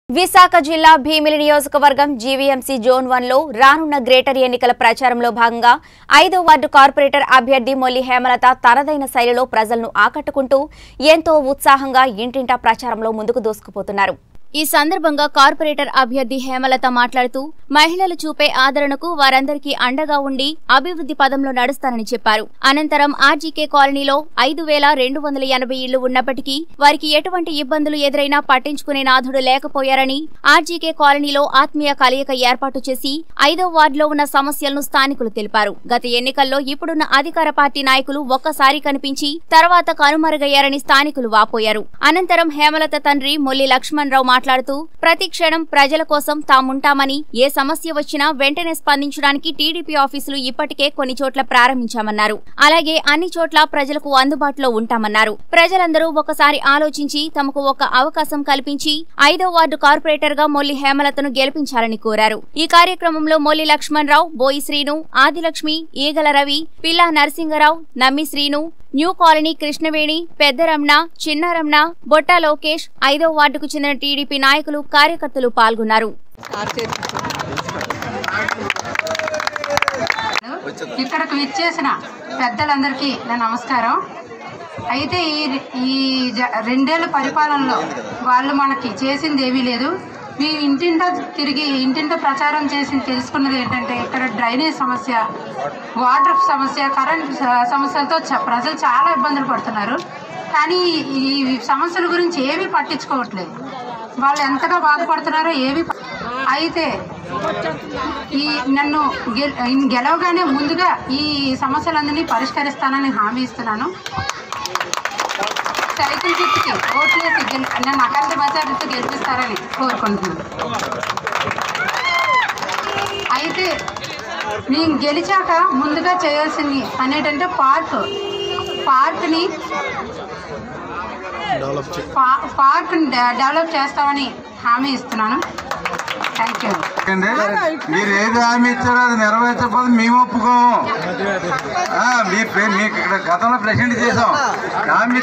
విశాఖ జిల్లా భీమిలి నియోజకవర్గం GVMC zone one లో రానున్న గ్రేటర్ ఎన్నికల ప్రచారంలో భాగంగా ఐదో వార్డు కార్పొరేటర్ అభ్యర్థి మొల్లి హేమలత తనదైన శైలిలో ప్రజలను ఆకట్టుకుంటూ ఎంతో ఉత్సాహంగా ఇంటింటా ప్రచారంలో ముందుకు దూసుకుపోతున్నారు ఈ సందర్భంగా కార్పొరేటర్ అభ్యర్థి హేమలత మాట్లాడుతూ మహిళలు చూపే ఆదరణకు వారందరికీ అండగా ఉండి అభివృద్ధి పదంలో నడుస్తానని చెప్పారు అనంతరం ఆర్జీకే కాలనీలో ఐదు వేల రెండు వందల ఎనభై ఇళ్లు ఉన్నప్పటికీ వారికి ఎటువంటి ఇబ్బందులు ఎదురైనా పట్టించుకునే నాథుడు లేకపోయారని ఆర్జీకే కాలనీలో ఆత్మీయ కలయిక ఏర్పాటు చేసి ఐదో వార్డులో ఉన్న సమస్యలను స్థానికులు తెలిపారు గత ఎన్నికల్లో ఇప్పుడున్న అధికార పార్టీ నాయకులు ఒక్కసారి కనిపించి తర్వాత కనుమరుగయ్యారని స్థానికులు వాపోయారు అనంతరం హేమలత తండ్రి మొల్లి లక్ష్మణరావు మాట్లాడుతూ ప్రతి క్షణం ప్రజల కోసం తాముంటామని ఏ సమస్య వచ్చినా వెంటనే స్పందించడానికి టీడీపీ ఆఫీసులు ఇప్పటికే కొన్ని చోట్ల ప్రారంభించామన్నారు అలాగే అన్ని చోట్ల ప్రజలకు అందుబాటులో ఉంటామన్నారు ప్రజలందరూ ఒకసారి ఆలోచించి తమకు ఒక అవకాశం కల్పించి ఐదో వార్డు కార్పొరేటర్ గా మొల్లి హేమలతను గెలిపించాలని కోరారు ఈ కార్యక్రమంలో మొల్లి లక్ష్మణరావు బోయి శ్రీను ఆదిలక్ష్మి ఈగల రవి పిల్లా నరసింగరావు నమ్మి శ్రీను న్యూ కాలనీ కృష్ణవేణి పెద్ద రమణ చిన్న రమణ బొట్ట లోకేష్ ఐదో వార్డుకు చెందిన టీడీపీ నాయకులు కార్యకర్తలు పాల్గొన్నారు ఇక్కడికి విచ్చేసిన పెద్దలందరికీ నా నమస్కారం అయితే ఈ ఈ జ- రెండేళ్ల పరిపాలనలో వాళ్ళు మనకి చేసింది ఏమీ లేదు మీ ఇంటింటా తిరిగి ఇంటింటా ప్రచారం చేసి తెలుసుకున్నది ఏంటంటే ఇక్కడ డ్రైనేజ్ సమస్య వాటర్ సమస్య కరెంట్ స- సమస్యలతో చ- ప్రజలు చాలా ఇబ్బందులు పడుతున్నారు కానీ ఈ సమస్యల గురించి ఏమీ పట్టించుకోవట్లేదు వాళ్ళు ఎంతగా బాధపడుతున్నారో ఏమీ ప- అయితే ఈ నన్ను గె- గెలవగానే ముందుగా ఈ సమస్యలన్నీ పరిష్కరిస్తానని హామీ ఇస్తున్నాను సైకిల్ గుర్తుకి ఓట్లేసి గెల్ నన్ను అఖండ మెజారిటీతో గెలిపిస్తారని కోరుకుంటున్నాను అయితే నేను గెలిచాక ముందుగా చేయాల్సింది పని ఏంటంటే పార్క్ పార్క్ని పా- పార్క్ని డె- డెవలప్ చేస్తామని హామీ ఇస్తున్నాను థ్యాంక్ యూ అండి మీరు ఏది హామీ ఇచ్చారో అది నెరవేర్చకపోతే మేము ఒప్పుకోము ఆ, మీ ప్రే- మీకు ఇక్కడ గతంలో ప్రెసిడెంట్ చేసాం హామీ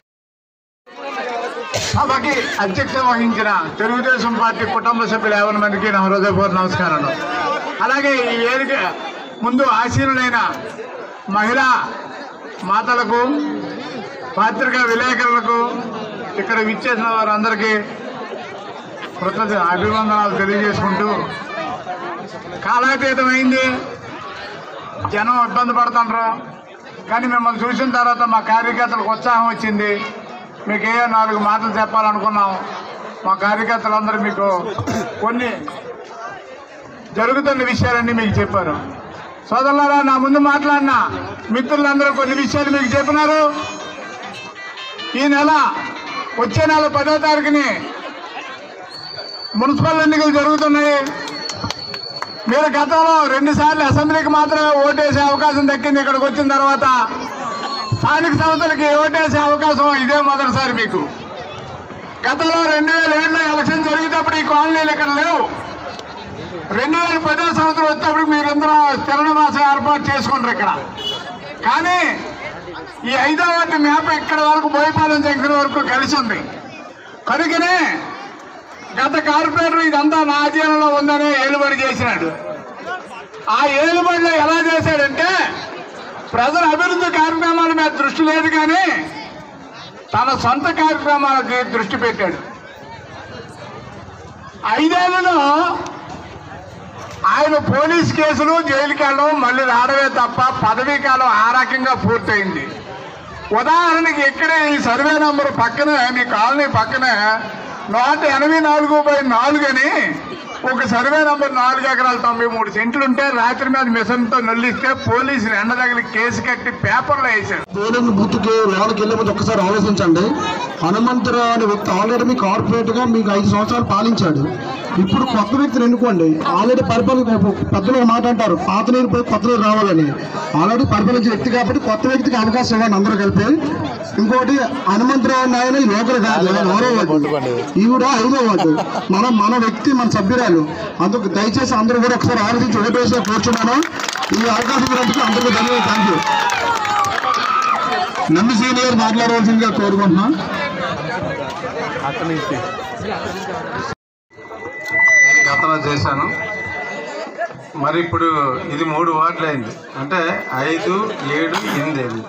సభకి అధ్యక్షత వహించిన తెలుగుదేశం పార్టీ కుటుంబ సభ్యులు యాభై మందికి నా హృదయపూర్వ నమస్కారాలు అలాగే ఈ వేదిక ముందు ఆశీనులైన మహిళా మాతలకు పాత్రికా విలేకరులకు ఇక్కడ విచ్చేసిన వారందరికీ కృతజ్ఞ అభివందనాలు తెలియజేసుకుంటూ కాలాతీతమైంది జనం ఇబ్బంది పడుతుండ్రు కానీ మిమ్మల్ని చూసిన తర్వాత మా కార్యకర్తలకు ఉత్సాహం వచ్చింది మీకు ఏ నాలుగు మాటలు చెప్పాలనుకున్నాం మా కార్యకర్తలందరూ మీకు కొన్ని జరుగుతున్న విషయాలన్నీ మీకు చెప్పారు సోదరులారా నా ముందు మాట్లాడిన మిత్రులందరూ కొన్ని విషయాలు మీకు చెప్పినారు ఈ నెల వచ్చే నెల పదో తారీఖుని మున్సిపల్ ఎన్నికలు జరుగుతున్నాయి మీరు గతంలో రెండు సార్లు అసెంబ్లీకి మాత్రమే ఓటేసే అవకాశం దక్కింది ఇక్కడికి వచ్చిన తర్వాత స్థానిక సంస్థలకి ఓటేసే అవకాశం ఇదే మొదటిసారి మీకు గతంలో రెండు వేల ఏడులో ఎలక్షన్ జరిగేటప్పుడు ఈ కాలనీలు ఇక్కడ లేవు రెండు వేల పదో సంవత్సరం వచ్చేటప్పుడు మీరందరూ స్థిర నివాసం ఏర్పాటు చేసుకుంటారు ఇక్కడ కానీ ఈ ఐదో వాటి మ్యాప్ ఇక్కడ వరకు బోయపాలెం జంక్షన్ వరకు కలిసి ఉంది కనుకనే గత కార్పొరేటర్ ఇదంతా నా అధీనంలో ఉందని ఏలుబడి చేసినాడు ఆ ఏలుబడిలో ఎలా చేశాడంటే ప్రజల అభివృద్ధి కార్యక్రమాల మీద దృష్టి లేదు కానీ తన సొంత కార్యక్రమాలకి దృష్టి పెట్టాడు ఐదేళ్లలో ఆయన పోలీస్ కేసులు జైలుకి వెళ్ళడం మళ్ళీ రావడమే తప్ప పదవీ కాలం ఆ రకంగా పూర్తయింది ఉదాహరణకి ఇక్కడే ఈ సర్వే నంబర్ పక్కనే మీ కాలనీ పక్కనే నూట ఎనభై నాలుగు బై నాలుగు అని ఒక సర్వే నంబర్ నాలుగు ఎకరాలు తొంభై మూడు సెంట్లు ఉంటే రాత్రి మీద మిషన్తో నొల్లిస్తే పోలీసులు ఎండ తగిలి కేసు కట్టి పేపర్లో వేశారు పోలింగ్ బూత్కి లోనికి వెళ్ళే ముందు ఒక్కసారి ఆలోచించండి హనుమంతరావు అనే వ్యక్తి ఆల్రెడీ మీ కార్పొరేట్ గా మీకు ఐదు సంవత్సరాలు పాలించాడు ఇప్పుడు కొత్త వ్యక్తిని ఎన్నుకోండి ఆల్రెడీ పరిపాలన పెద్దలు ఒక మాట అంటారు పాత నీరు పోయి కొత్త నీరు రావాలని ఆల్రెడీ పరిపాలించే వ్యక్తి కాబట్టి కొత్త వ్యక్తికి అవకాశం ఇవ్వండి అందరూ కలిపి ఇంకోటి హనుమంతరావు అనే ఆయన యువకులు కాదు ఎవరో వాడు ఈవిడ ఐదో వాడు మన మన వ్యక్తి మన సభ్యురాలు అందుకు దయచేసి అందరూ కూడా ఒకసారి ఆలోచించి ఓటేసి కూర్చున్నాను ఈ అవకాశం ఇచ్చినందుకు అందరికీ ధన్యవాదాలు థ్యాంక్ యూ నమ్మి సీనియర్ మాట్లాడవలసిందిగా కోరుకుంటున్నాం సంవత్సరాలు చేశాను మరి ఇప్పుడు ఇది మూడు వార్డులు అయింది అంటే ఐదు ఏడు ఎనిమిది అయింది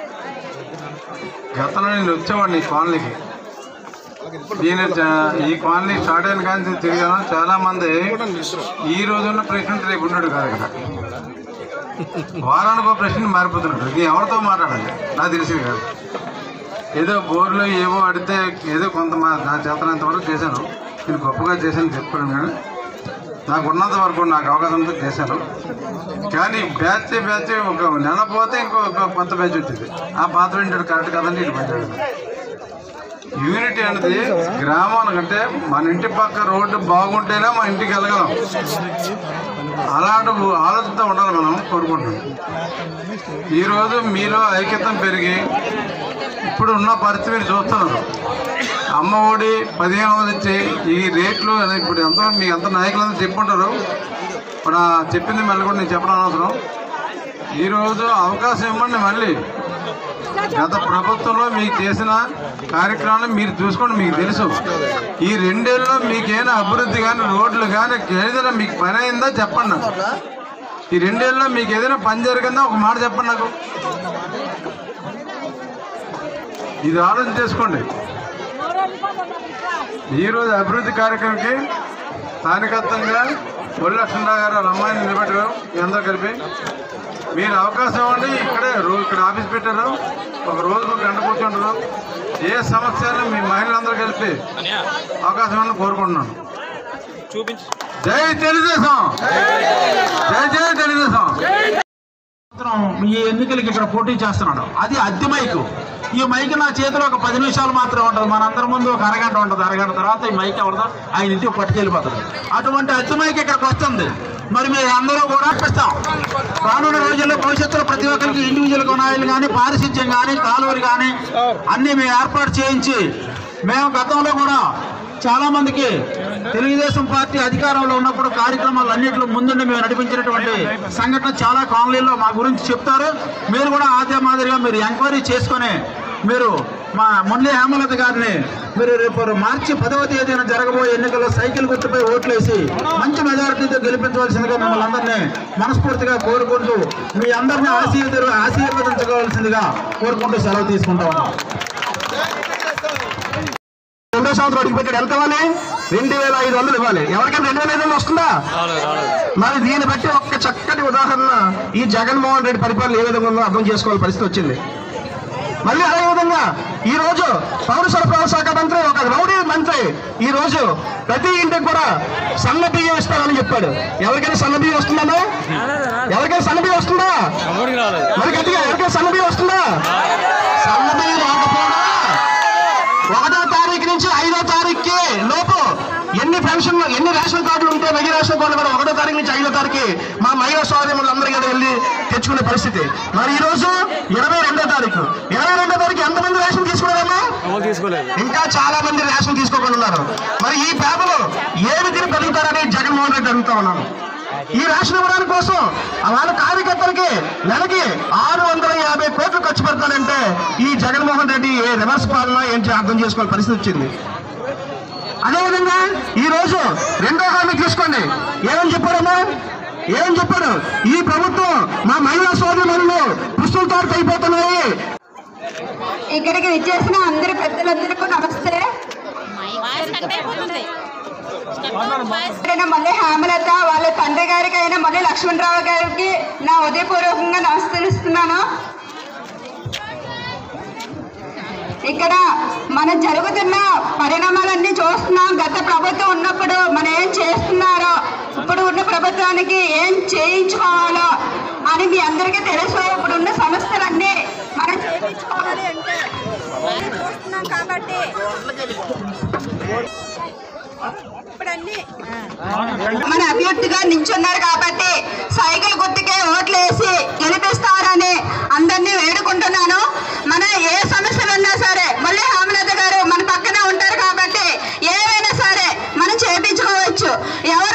గతంలో నేను వచ్చేవాడిని ఈ కాలనీకి దీని జ- ఈ కాలనీ స్టార్ట్ అయిన కానీ నేను తిరిగాను చాలా మంది ఈ రోజున్న ప్రెసిడెంట్ రేపు ఉన్నాడు కాదు ఇక్కడ వారానికి ఒక ప్రెసిడెంట్ మారిపోతున్నాడు ఇది ఎవరితో మాట్లాడాలి నాకు తెలిసింది కాదు ఏదో బోర్లు ఏవో అడిగితే ఏదో కొంత మా నా చేతనంత వరకు చేశాను నేను గొప్పగా చేశాను చెప్పడం కానీ నాకు ఉన్నంత వరకు నాకు అవకాశం ఉంటే చేశాను కానీ బ్యాచ్ బ్యాచ్ ఒక నెల పోతే ఇంకో ఒక కొత్త బ్యాచ్ వచ్చింది ఆ పాత్ర ఏంటంటే కరెక్ట్ కదండి ఇటు పడ్డాడు యూనిటీ అనేది గ్రామానికంటే మన ఇంటి పక్క రోడ్డు బాగుంటేనే మన ఇంటికి వెళ్ళగలం అలాంటి ఆలోచనతో ఉండాలి మనం కోరుకుంటున్నాం ఈరోజు మీలో ఐక్యతం పెరిగి ఇప్పుడు ఉన్న పరిస్థితి మీరు చూస్తున్నారు అమ్మ ఒడి పదిహేను వందలు ఇచ్చి ఈ రేట్లు అనేది ఇప్పుడు ఎంతో మీకు ఎంత నాయకులందరూ చెప్పుంటారు ఇప్పుడు ఆ చెప్పింది మళ్ళీ కూడా నేను చెప్పడం అవసరం ఈరోజు అవకాశం ఇవ్వండి మళ్ళీ గత ప్రభుత్వంలో మీకు చేసిన కార్యక్రమాలు మీరు చూసుకోండి మీకు తెలుసు ఈ రెండేళ్ళలో మీకేమైనా అభివృద్ధి కానీ రోడ్లు కానీ ఏదైనా మీకు పని అయిందా చెప్పండి నాకు ఈ రెండేళ్ళలో మీకు ఏదైనా పని జరిగిందా ఒక మాట చెప్పండి నాకు ఇది ఆలోచన చేసుకోండి ఈరోజు అభివృద్ధి కార్యక్రమంకి స్థానికత్వంగా ఒళ్ళు లక్ష్మణరావు గారు వాళ్ళ అమ్మాయిని నిలబెట్టారు మీ అందరూ కలిపి మీరు అవకాశం ఇవ్వండి ఇక్కడే రో ఇక్కడ ఆఫీస్ పెట్టారు ఒక రోజుకు ఒక గంట కూర్చుంటారు ఏ సమస్యలు మీ మహిళలందరూ కలిపి అవకాశం ఇవ్వాలని కోరుకుంటున్నాను జై తెలుగుదేశం జై జై తెలుగుదేశం సంవత్సరం ఈ ఎన్నికలకి ఇక్కడ పోటీ చేస్తున్నాడు అది అద్దె మైకు ఈ మైక్ నా చేతిలో ఒక పది నిమిషాలు మాత్రమే ఉంటుంది మనందరి ముందు ఒక అరగంట ఉంటుంది అరగంట తర్వాత ఈ మైక్ ఎవరిదో ఆయన ఇంటికి పట్టుకెళ్ళిపోతుంది అటువంటి అద్దె మైక్ ఇక్కడికి వస్తుంది మరి మీరు అందరూ కూడా అర్పిస్తాం రానున్న రోజుల్లో భవిష్యత్తులో ప్రతి ఒక్కరికి ఇండివిజువల్ కొనాయిలు కానీ పారిశుద్ధ్యం కానీ కాలువలు కానీ అన్నీ మేము ఏర్పాటు చేయించి మేము గతంలో కూడా చాలా మందికి తెలుగుదేశం పార్టీ అధికారంలో ఉన్నప్పుడు కార్యక్రమాలు అన్నింటిలో ముందుండి మేము నడిపించినటువంటి సంఘటన చాలా కాలనీల్లో మా గురించి చెప్తారు మీరు కూడా ఆద్య మాదిరిగా మీరు ఎంక్వైరీ చేసుకొని మీరు మా మురళీ హేమలత గారిని మీరు రేపు మార్చి పదవ తేదీన జరగబోయే ఎన్నికల్లో సైకిల్ గుర్తుపై ఓట్లేసి మంచి మెజారిటీతో గెలిపించవలసిందిగా మిమ్మల్ని అందరినీ మనస్ఫూర్తిగా కోరుకుంటూ మీ అందరినీ ఆశీర్వద ఆశీర్వదించవలసిందిగా కోరుకుంటూ సెలవు తీసుకుంటా ఉన్నాం రెండో సంవత్సరం అడిగి పెట్టాడు ఎంత ఇవ్వాలి రెండు వేల ఐదు వందలు ఇవ్వాలి ఎవరికైనా రెండు వేల ఐదు వందలు వస్తుందా మరి దీన్ని బట్టి ఒక్క చక్కటి ఉదాహరణ ఈ జగన్మోహన్ రెడ్డి పరిపాలన ఏ విధంగా ఉందో అర్థం చేసుకోవాలి పరిస్థితి వచ్చింది మళ్ళీ అదే విధంగా ఈ రోజు పౌర సరఫరాల శాఖ మంత్రి ఒక రౌడీ మంత్రి ఈ రోజు ప్రతి ఇంటికి కూడా సన్న బియ్యం ఇస్తానని చెప్పాడు ఎవరికైనా సన్న బియ్యం వస్తుందా ఎవరికైనా సన్న బియ్యం వస్తుందా మరి గట్టిగా ఎవరికైనా సన్న బియ్యం వస్తుందా సన్న బియ్యం రాకపోవడా ఒకటో తారీఖు నుంచి ఐదో తారీఖుకి లోపు ఎన్ని పెన్షన్ ఎన్ని రేషన్ కార్డులు ఉంటే వెయ్యి రేషన్ కార్డులు కూడా ఒకటో తారీఖు నుంచి ఐదో తారీఖు మా మహిళా సోదరులు అందరికీ కూడా వెళ్ళి తెచ్చుకునే పరిస్థితి మరి ఈ రోజు ఇరవై రెండో తారీఖు ఇరవై రెండో తారీఖు ఎంతమంది రేషన్ తీసుకున్నారమ్మా ఇంకా చాలా మంది రేషన్ తీసుకోకుండా ఉన్నారు మరి ఈ పేదలు ఏ విధిని పెరుగుతారని జగన్మోహన్ రెడ్డి అడుగుతా ఉన్నాను ఈ రేషన్ ఇవ్వడానికి కోసం వాళ్ళ కార్యకర్తలకి నెలకి ఆరు వందల యాభై కోట్లు ఖర్చు పెడతాడంటే ఈ జగన్మోహన్ రెడ్డి ఏ రివర్స్ పాలన ఏంటి అర్థం చేసుకోవాలి పరిస్థితి వచ్చింది అదేవిధంగా ఈ రోజు రెండో హామీ తీసుకోండి ఏమని చెప్పారమ్మా ఏమని చెప్పారు ఈ ప్రభుత్వం మా మహిళా సోదరులు పుస్తులతో అయిపోతున్నాయి ఇక్కడికి విచ్చేసిన అందరి పెద్దలందరికీ నమస్తే అయినా మళ్ళీ హేమలత వాళ్ళ తండ్రి గారికి అయినా మళ్ళీ లక్ష్మణరావు గారికి నా ఉదయపూర్వకంగా నమస్కరిస్తున్నాను ఇక్కడ మన జరుగుతున్న పరిణామాలన్నీ చూస్తున్నాం గత ప్రభుత్వం ఉన్నప్పుడు మనం ఏం చేస్తున్నారో ఇప్పుడు ఉన్న ప్రభుత్వానికి ఏం చేయించుకోవాలో అని మీ అందరికీ తెలుసు ఇప్పుడు ఉన్న సమస్యలన్నీ మనం చేయించుకోవాలి అంటే చూస్తున్నాం కాబట్టి ఇప్పుడు అన్ని మన అభ్యర్థిగా నించున్నారు కాబట్టి సైకిల్ గుర్తుకే ఓట్లు వేసి గెలిపిస్తారని అందరినీ వేడుకుంటున్నాను మన ఏ సమస్యలు ఉన్నా సరే మళ్ళీ హేమలత గారు మన పక్కనే ఉంటారు కాబట్టి ఏవైనా సరే మనం చేపించుకోవచ్చు ఎవరు